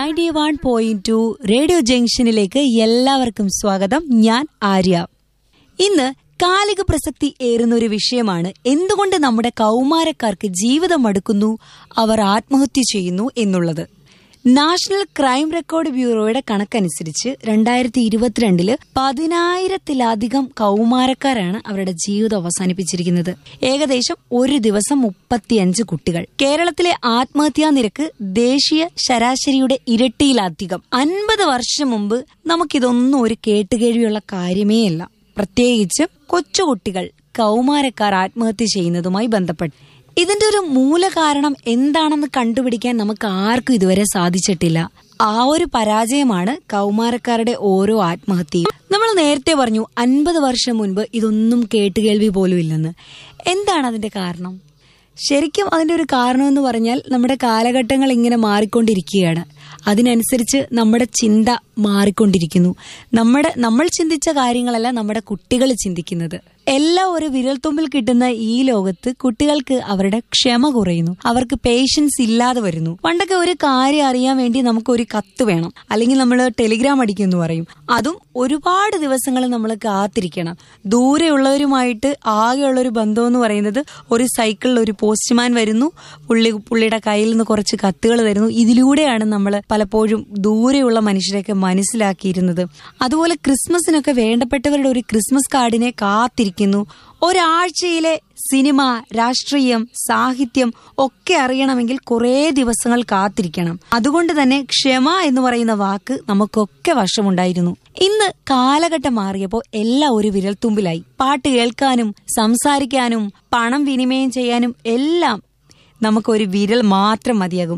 ninety one point two radio ജംഗ്ഷനിലേക്ക് എല്ലാവർക്കും സ്വാഗതം ഞാൻ ആര്യ ഇന്ന് കാലിക പ്രസക്തി ഏറുന്ന ഒരു വിഷയമാണ് എന്തുകൊണ്ട് നമ്മുടെ കൗമാരക്കാർക്ക് ജീവിതം മടുക്കുന്നു അവർ ആത്മഹത്യ ചെയ്യുന്നു എന്നുള്ളത് നാഷണൽ ക്രൈം റെക്കോർഡ് ബ്യൂറോയുടെ കണക്കനുസരിച്ച് രണ്ടായിരത്തി ഇരുപത്തിരണ്ടില് പതിനായിരത്തിലധികം കൗമാരക്കാരാണ് അവരുടെ ജീവിതം അവസാനിപ്പിച്ചിരിക്കുന്നത് ഏകദേശം ഒരു ദിവസം മുപ്പത്തിയഞ്ച് കുട്ടികൾ കേരളത്തിലെ ആത്മഹത്യാ നിരക്ക് ദേശീയ ശരാശരിയുടെ ഇരട്ടിയിലധികം അൻപത് വർഷം മുമ്പ് നമുക്കിതൊന്നും ഒരു കേട്ടുകേഴ്വിയുള്ള കാര്യമേ അല്ല പ്രത്യേകിച്ച് കൊച്ചുകുട്ടികൾ കൗമാരക്കാർ ആത്മഹത്യ ചെയ്യുന്നതുമായി ബന്ധപ്പെട്ട് ഇതിന്റെ ഒരു മൂല കാരണം എന്താണെന്ന് കണ്ടുപിടിക്കാൻ നമുക്ക് ആർക്കും ഇതുവരെ സാധിച്ചിട്ടില്ല ആ ഒരു പരാജയമാണ് കൗമാരക്കാരുടെ ഓരോ ആത്മഹത്യയും നമ്മൾ നേരത്തെ പറഞ്ഞു അൻപത് വർഷം മുൻപ് ഇതൊന്നും കേട്ടുകേൾവി പോലും ഇല്ലെന്ന് എന്താണ് അതിന്റെ കാരണം ശരിക്കും അതിന്റെ ഒരു കാരണം എന്ന് പറഞ്ഞാൽ നമ്മുടെ കാലഘട്ടങ്ങൾ ഇങ്ങനെ മാറിക്കൊണ്ടിരിക്കുകയാണ് അതിനനുസരിച്ച് നമ്മുടെ ചിന്ത മാറിക്കൊണ്ടിരിക്കുന്നു നമ്മുടെ നമ്മൾ ചിന്തിച്ച കാര്യങ്ങളല്ല നമ്മുടെ കുട്ടികൾ ചിന്തിക്കുന്നത് എല്ലാം ഒരു വിരൽത്തുമ്പിൽ കിട്ടുന്ന ഈ ലോകത്ത് കുട്ടികൾക്ക് അവരുടെ ക്ഷമ കുറയുന്നു അവർക്ക് പേഷ്യൻസ് ഇല്ലാതെ വരുന്നു പണ്ടൊക്കെ ഒരു കാര്യം അറിയാൻ വേണ്ടി നമുക്ക് ഒരു കത്ത് വേണം അല്ലെങ്കിൽ നമ്മൾ ടെലിഗ്രാം അടിക്കുമെന്ന് പറയും അതും ഒരുപാട് ദിവസങ്ങൾ നമ്മൾ കാത്തിരിക്കണം ദൂരെയുള്ളവരുമായിട്ട് ആകെയുള്ള ഒരു ബന്ധം എന്ന് പറയുന്നത് ഒരു സൈക്കിളിൽ ഒരു പോസ്റ്റ്മാൻ വരുന്നു പുള്ളി പുള്ളിയുടെ കയ്യിൽ നിന്ന് കുറച്ച് കത്തുകൾ തരുന്നു ഇതിലൂടെയാണ് നമ്മൾ പലപ്പോഴും ദൂരെയുള്ള മനുഷ്യരെയൊക്കെ മനസ്സിലാക്കിയിരുന്നത് അതുപോലെ ക്രിസ്മസിനൊക്കെ വേണ്ടപ്പെട്ടവരുടെ ഒരു ക്രിസ്മസ് കാർഡിനെ കാത്തിരിക്കുന്നു ഒരാഴ്ചയിലെ സിനിമ രാഷ്ട്രീയം സാഹിത്യം ഒക്കെ അറിയണമെങ്കിൽ കുറേ ദിവസങ്ങൾ കാത്തിരിക്കണം അതുകൊണ്ട് തന്നെ ക്ഷമ എന്ന് പറയുന്ന വാക്ക് നമുക്കൊക്കെ വശമുണ്ടായിരുന്നു ഇന്ന് കാലഘട്ടം മാറിയപ്പോൾ എല്ലാം ഒരു വിരൽത്തുമ്പിലായി പാട്ട് കേൾക്കാനും സംസാരിക്കാനും പണം വിനിമയം ചെയ്യാനും എല്ലാം നമുക്കൊരു വിരൽ മാത്രം മതിയാകും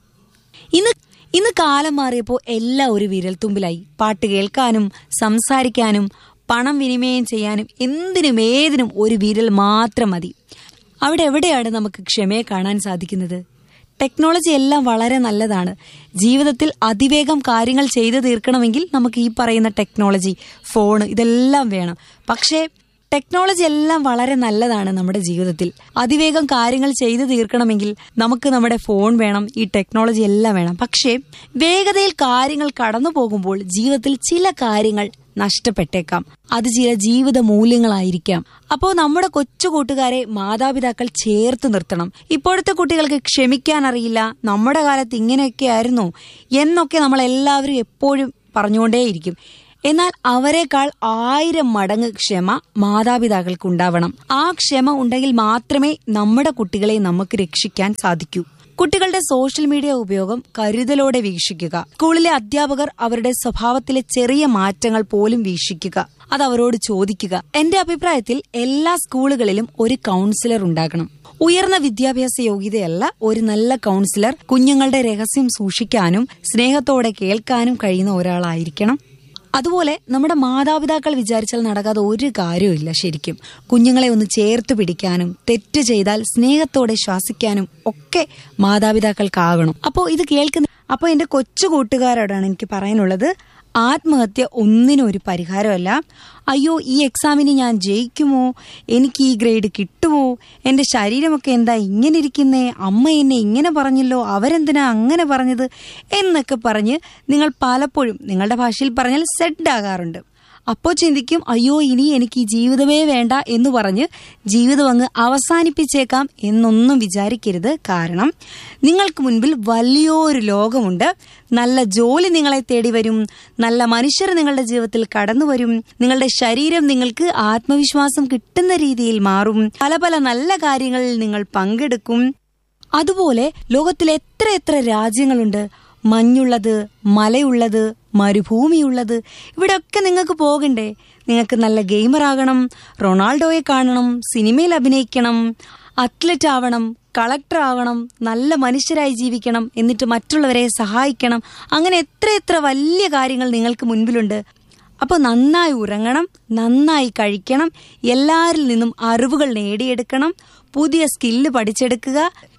ഇന്ന് ഇന്ന് കാലം മാറിയപ്പോൾ എല്ലാം ഒരു വിരൽത്തുമ്പിലായി പാട്ട് കേൾക്കാനും സംസാരിക്കാനും പണം വിനിമയം ചെയ്യാനും എന്തിനും ഏതിനും ഒരു വിരൽ മാത്രം മതി അവിടെ എവിടെയാണ് നമുക്ക് ക്ഷമയെ കാണാൻ സാധിക്കുന്നത് ടെക്നോളജി എല്ലാം വളരെ നല്ലതാണ് ജീവിതത്തിൽ അതിവേഗം കാര്യങ്ങൾ ചെയ്തു തീർക്കണമെങ്കിൽ നമുക്ക് ഈ പറയുന്ന ടെക്നോളജി ഫോൺ ഇതെല്ലാം വേണം പക്ഷേ ടെക്നോളജി എല്ലാം വളരെ നല്ലതാണ് നമ്മുടെ ജീവിതത്തിൽ അതിവേഗം കാര്യങ്ങൾ ചെയ്തു തീർക്കണമെങ്കിൽ നമുക്ക് നമ്മുടെ ഫോൺ വേണം ഈ ടെക്നോളജി എല്ലാം വേണം പക്ഷേ വേഗതയിൽ കാര്യങ്ങൾ കടന്നു പോകുമ്പോൾ ജീവിതത്തിൽ ചില കാര്യങ്ങൾ നഷ്ടപ്പെട്ടേക്കാം അത് ചില ജീവിത മൂല്യങ്ങളായിരിക്കാം അപ്പോൾ നമ്മുടെ കൊച്ചു കൂട്ടുകാരെ മാതാപിതാക്കൾ ചേർത്ത് നിർത്തണം ഇപ്പോഴത്തെ കുട്ടികൾക്ക് ക്ഷമിക്കാൻ അറിയില്ല നമ്മുടെ കാലത്ത് ഇങ്ങനെയൊക്കെ ആയിരുന്നു എന്നൊക്കെ നമ്മൾ എല്ലാവരും എപ്പോഴും പറഞ്ഞുകൊണ്ടേയിരിക്കും എന്നാൽ അവരെക്കാൾ ആയിരം മടങ്ങ് ക്ഷമ മാതാപിതാക്കൾക്ക് ഉണ്ടാവണം ആ ക്ഷമ ഉണ്ടെങ്കിൽ മാത്രമേ നമ്മുടെ കുട്ടികളെ നമുക്ക് രക്ഷിക്കാൻ സാധിക്കൂ കുട്ടികളുടെ സോഷ്യൽ മീഡിയ ഉപയോഗം കരുതലോടെ വീക്ഷിക്കുക സ്കൂളിലെ അധ്യാപകർ അവരുടെ സ്വഭാവത്തിലെ ചെറിയ മാറ്റങ്ങൾ പോലും വീക്ഷിക്കുക അത് അവരോട് ചോദിക്കുക എന്റെ അഭിപ്രായത്തിൽ എല്ലാ സ്കൂളുകളിലും ഒരു കൗൺസിലർ ഉണ്ടാകണം ഉയർന്ന വിദ്യാഭ്യാസ യോഗ്യതയല്ല ഒരു നല്ല കൗൺസിലർ കുഞ്ഞുങ്ങളുടെ രഹസ്യം സൂക്ഷിക്കാനും സ്നേഹത്തോടെ കേൾക്കാനും കഴിയുന്ന ഒരാളായിരിക്കണം അതുപോലെ നമ്മുടെ മാതാപിതാക്കൾ വിചാരിച്ചാൽ നടക്കാതെ ഒരു കാര്യമില്ല ശരിക്കും കുഞ്ഞുങ്ങളെ ഒന്ന് ചേർത്ത് പിടിക്കാനും തെറ്റ് ചെയ്താൽ സ്നേഹത്തോടെ ശ്വാസിക്കാനും ഒക്കെ മാതാപിതാക്കൾക്കാകണം അപ്പോൾ ഇത് കേൾക്കുന്ന അപ്പോൾ എന്റെ കൊച്ചു കൂട്ടുകാരോടാണ് എനിക്ക് പറയാനുള്ളത് ആത്മഹത്യ ഒന്നിനും ഒരു പരിഹാരമല്ല അയ്യോ ഈ എക്സാമിന് ഞാൻ ജയിക്കുമോ എനിക്ക് ഈ ഗ്രേഡ് കിട്ടുമോ എന്റെ ശരീരമൊക്കെ എന്താ ഇങ്ങനെ ഇരിക്കുന്നേ അമ്മ എന്നെ ഇങ്ങനെ പറഞ്ഞല്ലോ അവരെന്തിനാ അങ്ങനെ പറഞ്ഞത് എന്നൊക്കെ പറഞ്ഞ് നിങ്ങൾ പലപ്പോഴും നിങ്ങളുടെ ഭാഷയിൽ പറഞ്ഞാൽ സെഡ് ആകാറുണ്ട് അപ്പോൾ ചിന്തിക്കും അയ്യോ ഇനി എനിക്ക് ഈ ജീവിതമേ വേണ്ട എന്ന് പറഞ്ഞ് ജീവിതം അങ്ങ് അവസാനിപ്പിച്ചേക്കാം എന്നൊന്നും വിചാരിക്കരുത് കാരണം നിങ്ങൾക്ക് മുൻപിൽ വലിയൊരു ലോകമുണ്ട് നല്ല ജോലി നിങ്ങളെ തേടി വരും നല്ല മനുഷ്യർ നിങ്ങളുടെ ജീവിതത്തിൽ കടന്നു വരും നിങ്ങളുടെ ശരീരം നിങ്ങൾക്ക് ആത്മവിശ്വാസം കിട്ടുന്ന രീതിയിൽ മാറും പല പല നല്ല കാര്യങ്ങളിൽ നിങ്ങൾ പങ്കെടുക്കും അതുപോലെ ലോകത്തിൽ എത്ര എത്ര രാജ്യങ്ങളുണ്ട് മഞ്ഞുള്ളത് മലയുള്ളത് മരുഭൂമിയുള്ളത് ഇവിടെയൊക്കെ നിങ്ങൾക്ക് പോകണ്ടേ നിങ്ങൾക്ക് നല്ല ഗെയിമർ ആകണം റൊണാൾഡോയെ കാണണം സിനിമയിൽ അഭിനയിക്കണം അത്ലറ്റ് ആവണം കളക്ടർ ആവണം നല്ല മനുഷ്യരായി ജീവിക്കണം എന്നിട്ട് മറ്റുള്ളവരെ സഹായിക്കണം അങ്ങനെ എത്ര എത്ര വലിയ കാര്യങ്ങൾ നിങ്ങൾക്ക് മുൻപിലുണ്ട് അപ്പോൾ നന്നായി ഉറങ്ങണം നന്നായി കഴിക്കണം എല്ലാവരിൽ നിന്നും അറിവുകൾ നേടിയെടുക്കണം പുതിയ സ്കില്ല് പഠിച്ചെടുക്കുക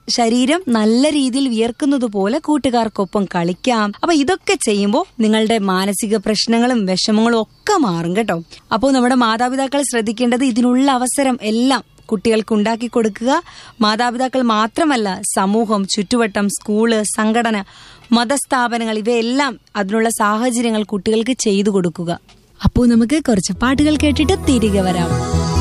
ശരീരം നല്ല രീതിയിൽ വിയർക്കുന്നത് പോലെ കൂട്ടുകാർക്കൊപ്പം കളിക്കാം അപ്പൊ ഇതൊക്കെ ചെയ്യുമ്പോൾ നിങ്ങളുടെ മാനസിക പ്രശ്നങ്ങളും വിഷമങ്ങളും ഒക്കെ മാറും കേട്ടോ അപ്പോൾ നമ്മുടെ മാതാപിതാക്കൾ ശ്രദ്ധിക്കേണ്ടത് ഇതിനുള്ള അവസരം എല്ലാം കുട്ടികൾക്ക് ഉണ്ടാക്കി കൊടുക്കുക മാതാപിതാക്കൾ മാത്രമല്ല സമൂഹം ചുറ്റുവട്ടം സ്കൂള് സംഘടന മതസ്ഥാപനങ്ങൾ ഇവയെല്ലാം അതിനുള്ള സാഹചര്യങ്ങൾ കുട്ടികൾക്ക് ചെയ്തു കൊടുക്കുക അപ്പോൾ നമുക്ക് കുറച്ച് പാട്ടുകൾ കേട്ടിട്ട് തിരികെ വരാം